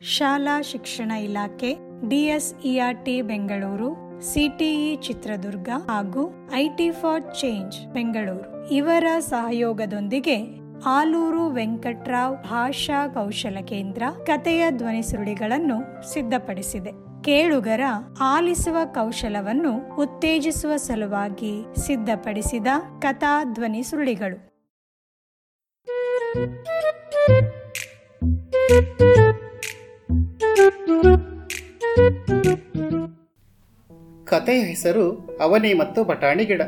ಶಾಲಾ ಶಿಕ್ಷಣ ಇಲಾಖೆ ಡಿಎಸ್ಇಆರ್ಟಿ ಬೆಂಗಳೂರು ಸಿಟಿಇ ಚಿತ್ರದುರ್ಗ ಹಾಗೂ ಐಟಿ ಫಾರ್ ಚೇಂಜ್ ಬೆಂಗಳೂರು ಇವರ ಸಹಯೋಗದೊಂದಿಗೆ ಆಲೂರು ವೆಂಕಟ್ರಾವ್ ಭಾಷಾ ಕೌಶಲ ಕೇಂದ್ರ ಕಥೆಯ ಧ್ವನಿ ಸುರುಳಿಗಳನ್ನು ಸಿದ್ಧಪಡಿಸಿದೆ ಕೇಳುಗರ ಆಲಿಸುವ ಕೌಶಲವನ್ನು ಉತ್ತೇಜಿಸುವ ಸಲುವಾಗಿ ಸಿದ್ಧಪಡಿಸಿದ ಕಥಾ ಧ್ವನಿ ಸುರುಳಿಗಳು ಕಥೆಯ ಹೆಸರು ಅವನಿ ಮತ್ತು ಬಟಾಣಿ ಗಿಡ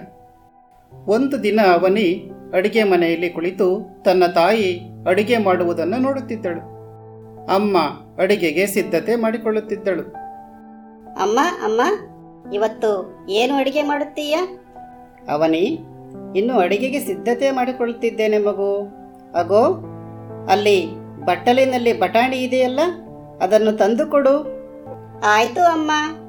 ಒಂದು ದಿನ ಅವನಿ ಅಡಿಗೆ ಮನೆಯಲ್ಲಿ ಕುಳಿತು ತನ್ನ ತಾಯಿ ಅಡಿಗೆ ಮಾಡುವುದನ್ನು ನೋಡುತ್ತಿದ್ದಳು ಅಮ್ಮ ಅಡಿಗೆಗೆ ಸಿದ್ಧತೆ ಮಾಡಿಕೊಳ್ಳುತ್ತಿದ್ದಳು ಅಮ್ಮ ಅಮ್ಮ ಇವತ್ತು ಏನು ಅಡಿಗೆ ಮಾಡುತ್ತೀಯ ಅವನಿ ಇನ್ನು ಅಡಿಗೆಗೆ ಸಿದ್ಧತೆ ಮಾಡಿಕೊಳ್ಳುತ್ತಿದ್ದೇನೆ ಮಗು ಅಗೋ ಅಲ್ಲಿ ಬಟ್ಟಲಿನಲ್ಲಿ ಬಟಾಣಿ ಇದೆಯಲ್ಲ ಅದನ್ನು ತಂದುಕೊಡು ಆಯ್ತು ಅಮ್ಮ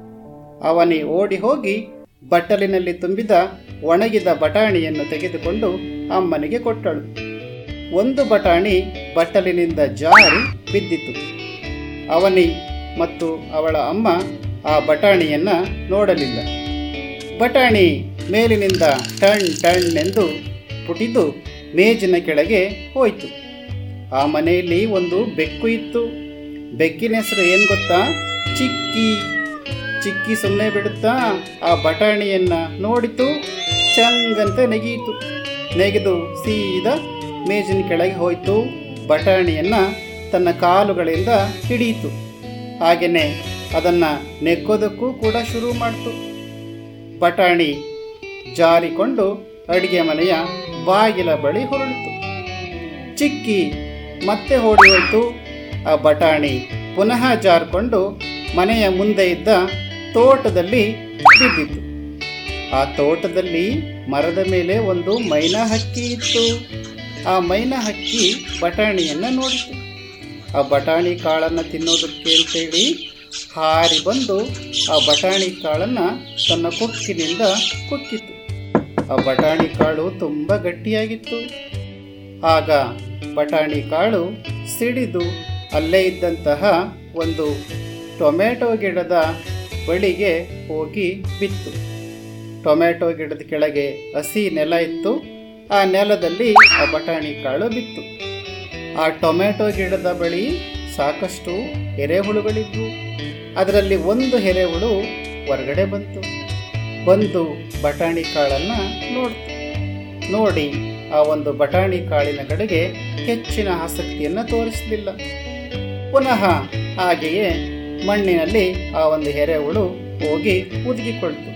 ಅವನಿ ಓಡಿ ಹೋಗಿ ಬಟ್ಟಲಿನಲ್ಲಿ ತುಂಬಿದ ಒಣಗಿದ ಬಟಾಣಿಯನ್ನು ತೆಗೆದುಕೊಂಡು ಅಮ್ಮನಿಗೆ ಕೊಟ್ಟಳು ಒಂದು ಬಟಾಣಿ ಬಟ್ಟಲಿನಿಂದ ಜಾರಿ ಬಿದ್ದಿತು ಅವನಿ ಮತ್ತು ಅವಳ ಅಮ್ಮ ಆ ಬಟಾಣಿಯನ್ನ ನೋಡಲಿಲ್ಲ ಬಟಾಣಿ ಮೇಲಿನಿಂದ ಟಣ್ ಟಣ್ ಎಂದು ಪುಟಿದು ಮೇಜಿನ ಕೆಳಗೆ ಹೋಯಿತು ಆ ಮನೆಯಲ್ಲಿ ಒಂದು ಬೆಕ್ಕು ಇತ್ತು ಬೆಕ್ಕಿನ ಹೆಸರು ಏನು ಗೊತ್ತಾ ಚಿಕ್ಕಿ ಚಿಕ್ಕಿ ಸುಮ್ಮನೆ ಬಿಡುತ್ತಾ ಆ ಬಟಾಣಿಯನ್ನ ನೋಡಿತು ಚಂಗಂತ ನೆಗೆಯಿತು ನೆಗೆದು ಸೀದಾ ಮೇಜಿನ ಕೆಳಗೆ ಹೋಯಿತು ಬಟಾಣಿಯನ್ನ ತನ್ನ ಕಾಲುಗಳಿಂದ ಹಿಡಿಯಿತು ಹಾಗೆಯೇ ಅದನ್ನು ನೆಕ್ಕೋದಕ್ಕೂ ಕೂಡ ಶುರು ಮಾಡಿತು ಬಟಾಣಿ ಜಾರಿಕೊಂಡು ಅಡಿಗೆ ಮನೆಯ ಬಾಗಿಲ ಬಳಿ ಹೊರಳಿತು ಚಿಕ್ಕಿ ಮತ್ತೆ ಓಡಿ ಹೋಯಿತು ಆ ಬಟಾಣಿ ಪುನಃ ಜಾರಿಕೊಂಡು ಮನೆಯ ಮುಂದೆ ಇದ್ದ ತೋಟದಲ್ಲಿ ಬಿದ್ದಿತು ಆ ತೋಟದಲ್ಲಿ ಮರದ ಮೇಲೆ ಒಂದು ಮೈನಾ ಹಕ್ಕಿ ಇತ್ತು ಆ ಮೈನಾ ಹಕ್ಕಿ ಬಟಾಣಿಯನ್ನು ನೋಡಿತು ಆ ಬಟಾಣಿ ಕಾಳನ್ನು ತಿನ್ನೋದಕ್ಕೆ ಅಂತೇಳಿ ಹಾರಿ ಬಂದು ಆ ಬಟಾಣಿ ಕಾಳನ್ನು ತನ್ನ ಕೊಕ್ಕಿನಿಂದ ಕುಕ್ಕಿತು ಆ ಬಟಾಣಿ ಕಾಳು ತುಂಬ ಗಟ್ಟಿಯಾಗಿತ್ತು ಆಗ ಬಟಾಣಿ ಕಾಳು ಸಿಡಿದು ಅಲ್ಲೇ ಇದ್ದಂತಹ ಒಂದು ಟೊಮೆಟೊ ಗಿಡದ ಬಳಿಗೆ ಹೋಗಿ ಬಿತ್ತು ಟೊಮೆಟೊ ಗಿಡದ ಕೆಳಗೆ ಹಸಿ ನೆಲ ಇತ್ತು ಆ ನೆಲದಲ್ಲಿ ಆ ಬಟಾಣಿ ಕಾಳು ಬಿತ್ತು ಆ ಟೊಮೆಟೊ ಗಿಡದ ಬಳಿ ಸಾಕಷ್ಟು ಎರೆಹುಳುಗಳಿದ್ವು ಅದರಲ್ಲಿ ಒಂದು ಎರೆಹುಳು ಹೊರಗಡೆ ಬಂತು ಬಂದು ಬಟಾಣಿ ಕಾಳನ್ನು ನೋಡ್ತು ನೋಡಿ ಆ ಒಂದು ಬಟಾಣಿ ಕಾಳಿನ ಕಡೆಗೆ ಹೆಚ್ಚಿನ ಆಸಕ್ತಿಯನ್ನು ತೋರಿಸಲಿಲ್ಲ ಪುನಃ ಹಾಗೆಯೇ ಮಣ್ಣಿನಲ್ಲಿ ಆ ಒಂದು ಎರೆಹುಳು ಹೋಗಿ ಉದುಗಿಕೊಳ್ತು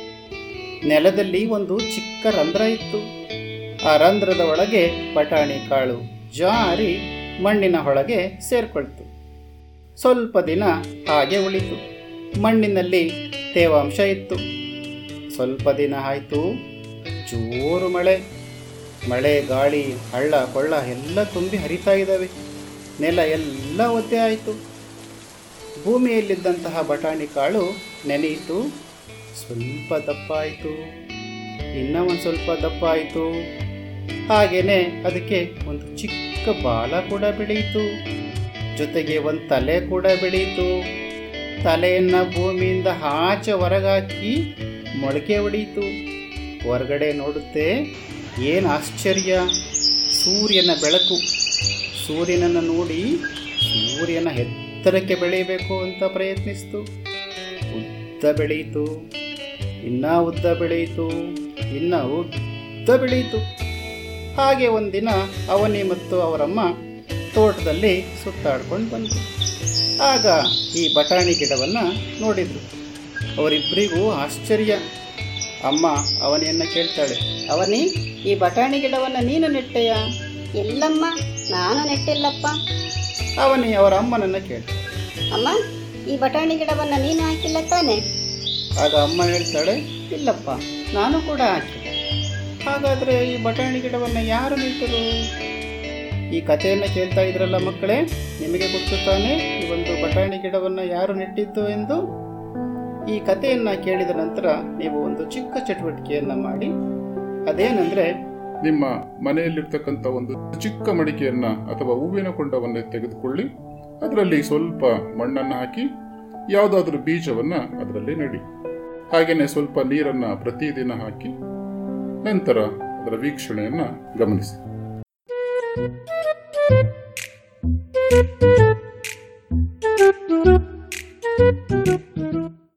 ನೆಲದಲ್ಲಿ ಒಂದು ಚಿಕ್ಕ ರಂಧ್ರ ಇತ್ತು ಆ ರಂಧ್ರದ ಒಳಗೆ ಬಟಾಣಿ ಕಾಳು ಜಾರಿ ಮಣ್ಣಿನ ಒಳಗೆ ಸೇರ್ಕೊಳ್ತು ಸ್ವಲ್ಪ ದಿನ ಹಾಗೆ ಉಳಿತು ಮಣ್ಣಿನಲ್ಲಿ ತೇವಾಂಶ ಇತ್ತು ಸ್ವಲ್ಪ ದಿನ ಆಯಿತು ಜೋರು ಮಳೆ ಮಳೆ ಗಾಳಿ ಹಳ್ಳ ಕೊಳ್ಳ ಎಲ್ಲ ತುಂಬಿ ಹರಿತಾ ಇದ್ದಾವೆ ನೆಲ ಎಲ್ಲ ಒದ್ದೆ ಆಯಿತು ಭೂಮಿಯಲ್ಲಿದ್ದಂತಹ ಬಟಾಣಿ ಕಾಳು ನೆನೆಯಿತು ಸ್ವಲ್ಪ ದಪ್ಪ ಆಯಿತು ಇನ್ನೂ ಒಂದು ಸ್ವಲ್ಪ ದಪ್ಪ ಆಯಿತು ಹಾಗೇನೆ ಅದಕ್ಕೆ ಒಂದು ಚಿಕ್ಕ ಬಾಲ ಕೂಡ ಬೆಳೆಯಿತು ಜೊತೆಗೆ ಒಂದು ತಲೆ ಕೂಡ ಬೆಳೆಯಿತು ತಲೆಯನ್ನು ಭೂಮಿಯಿಂದ ಆಚೆ ಹೊರಗಾಕಿ ಮೊಳಕೆ ಹೊಡೆಯಿತು ಹೊರಗಡೆ ನೋಡುತ್ತೆ ಏನು ಆಶ್ಚರ್ಯ ಸೂರ್ಯನ ಬೆಳಕು ಸೂರ್ಯನನ್ನು ನೋಡಿ ಸೂರ್ಯನ ಎತ್ತರಕ್ಕೆ ಬೆಳೆಯಬೇಕು ಅಂತ ಪ್ರಯತ್ನಿಸಿತು ಉದ್ದ ಬೆಳೆಯಿತು ಇನ್ನ ಉದ್ದ ಬೆಳೆಯಿತು ಇನ್ನ ಉದ್ದ ಬೆಳೆಯಿತು ಹಾಗೆ ಒಂದಿನ ಅವನಿ ಮತ್ತು ಅವರಮ್ಮ ತೋಟದಲ್ಲಿ ಸುತ್ತಾಡ್ಕೊಂಡು ಬಂದರು ಆಗ ಈ ಬಟಾಣಿ ಗಿಡವನ್ನು ನೋಡಿದರು ಅವರಿಬ್ಬರಿಗೂ ಆಶ್ಚರ್ಯ ಅಮ್ಮ ಅವನಿಯನ್ನು ಕೇಳ್ತಾಳೆ ಅವನಿ ಈ ಬಟಾಣಿ ಗಿಡವನ್ನು ನೀನು ನೆಟ್ಟೆಯ ಎಲ್ಲಮ್ಮ ನಾನು ನೆಟ್ಟಿಲ್ಲಪ್ಪ ಅವನಿ ಅವರ ಅಮ್ಮನನ್ನು ಕೇಳ್ತಾಳೆ ಅಮ್ಮ ಈ ಬಟಾಣಿ ಗಿಡವನ್ನ ನೀನು ಹಾಕಿಲ್ಲ ತಾನೆ ಆಗ ಅಮ್ಮ ಹೇಳ್ತಾಳೆ ಇಲ್ಲಪ್ಪ ನಾನು ಕೂಡ ಹಾಕಿದೆ ಹಾಗಾದರೆ ಈ ಬಟಾಣಿ ಗಿಡವನ್ನು ಯಾರು ನೆಟ್ಟರು ಈ ಕಥೆಯನ್ನು ಕೇಳ್ತಾ ಇದ್ರಲ್ಲ ಮಕ್ಕಳೇ ನಿಮಗೆ ಗೊತ್ತು ತಾನೇ ಈ ಒಂದು ಬಟಾಣಿ ಗಿಡವನ್ನು ಯಾರು ನೆಟ್ಟಿದ್ದು ಎಂದು ಈ ಕಥೆಯನ್ನು ಕೇಳಿದ ನಂತರ ನೀವು ಒಂದು ಚಿಕ್ಕ ಚಟುವಟಿಕೆಯನ್ನು ಮಾಡಿ ಅದೇನೆಂದರೆ ನಿಮ್ಮ ಮನೆಯಲ್ಲಿರ್ತಕ್ಕಂಥ ಒಂದು ಚಿಕ್ಕ ಮಡಿಕೆಯನ್ನ ಅಥವಾ ಹೂವಿನ ಕೊಂಡವನ್ನು ತೆಗೆದುಕೊಳ್ಳಿ ಅದರಲ್ಲಿ ಸ್ವಲ್ಪ ಮಣ್ಣನ್ನು ಹಾಕಿ ಯಾವುದಾದ್ರೂ ಬೀಜವನ್ನು ಅದರಲ್ಲಿ ನೆಡಿ ಹಾಗೆಯೇ ಸ್ವಲ್ಪ ನೀರನ್ನು ಪ್ರತಿದಿನ ಹಾಕಿ ನಂತರ ಅದರ ವೀಕ್ಷಣೆಯನ್ನು ಗಮನಿಸಿ